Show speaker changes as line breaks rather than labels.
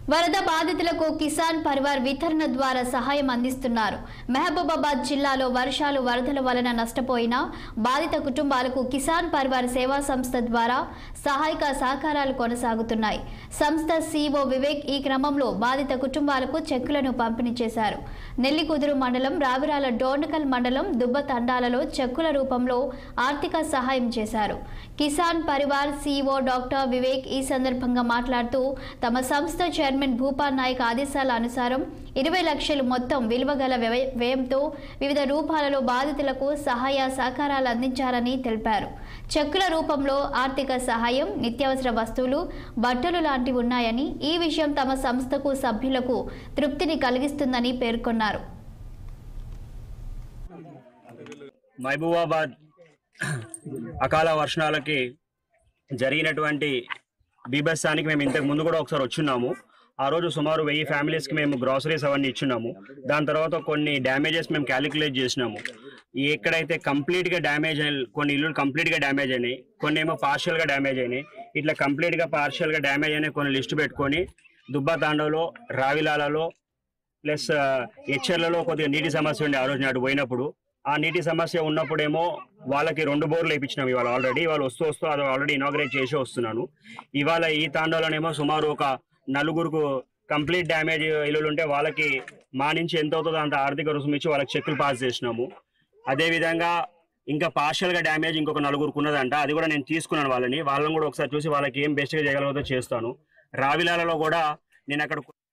వరద బాధితులకు కిసాన్ పరివార్ వితరణ ద్వారా సహాయం అందిస్తున్నారు మహబూబాబాద్ జిల్లాలో వర్షాలు వరదల వలన నష్టపోయిన బాధిత కుటుంబాలకు కిసాన్ పరివార్ సేవా సంస్థ ద్వారా సహాయక సహకారాలు కొనసాగుతున్నాయి సంస్థ సీఓ వివేక్ ఈ క్రమంలో బాధిత కుటుంబాలకు చెక్కులను పంపిణీ చేశారు నెల్లికుదురు మండలం రావిరాల డోర్నకల్ మండలం దుబ్బ తండాలలో చెక్కుల రూపంలో ఆర్థిక సహాయం చేశారు కిసాన్ పరివార్ సీఓ డాక్టర్ వివేక్ ఈ సందర్భంగా మాట్లాడుతూ తమ సంస్థ చైర్మన్ భూపాల్ నాయక్ ఆదేశాల అనుసారం ఇరవై లక్షలు మొత్తం విలువ గల వ్యయ- వ్యయంతో వివిధ రూపాలలో బాధితులకు సహాయ సహకారాలు అందించారని తెలిపారు చెక్కుల రూపంలో ఆర్థిక సహాయం నిత్యావసర వస్తువులు బట్టలు లాంటివి ఉన్నాయని ఈ విషయం తమ సంస్థకు సభ్యులకు తృప్తిని కలిగిస్తుందని పేర్కొన్నారు
మహబూబాబాద్ అకాల వర్షాలకి జరిగినటువంటి బీభత్సానికి మేము ఇంతకు ముందు కూడా ఒకసారి వచ్చున్నాము ఆ రోజు సుమారు వెయ్యి ఫ్యామిలీస్కి మేము గ్రాసరీస్ అవన్నీ ఇచ్చున్నాము దాని తర్వాత కొన్ని డ్యామేజెస్ మేము క్యాలిక్యులేట్ చేసినాము ఎక్కడైతే కంప్లీట్గా డ్యామేజ్ అయిన కొన్ని ఇల్లు కంప్లీట్గా డ్యామేజ్ అయినాయి కొన్ని ఏమో పార్షియల్గా డ్యామేజ్ అయినాయి ఇట్లా కంప్లీట్గా పార్షియల్గా డ్యామేజ్ అయినాయి కొన్ని లిస్ట్ పెట్టుకొని దుబ్బా తాండవలో రావిలాలలో ప్లస్ హెచ్చర్లలో కొద్దిగా నీటి సమస్య ఉండే ఆ రోజు నాడు పోయినప్పుడు ఆ నీటి సమస్య ఉన్నప్పుడేమో వాళ్ళకి రెండు బోర్లు వేయించినాం ఇవాళ ఆల్రెడీ వాళ్ళు వస్తూ వస్తూ అది ఆల్రెడీ ఇనాగ్రేట్ చేసి వస్తున్నాను ఇవాళ ఈ తాండవలోనేమో సుమారు ఒక నలుగురుకు కంప్లీట్ డ్యామేజ్ ఇల్లులు ఉంటే వాళ్ళకి మా నుంచి ఎంత అవుతుందో అంత ఆర్థిక రుసుము ఇచ్చి వాళ్ళకి చెక్కులు పాస్ చేసినాము అదే విధంగా ఇంకా పార్షల్ గా డ్యామేజ్ ఇంకొక నలుగురికి ఉన్నదంట అది కూడా నేను తీసుకున్నాను వాళ్ళని వాళ్ళని కూడా ఒకసారి చూసి వాళ్ళకి ఏం బెస్ట్ గా చేయగలదో చేస్తాను రావిలాలలో కూడా నేను అక్కడ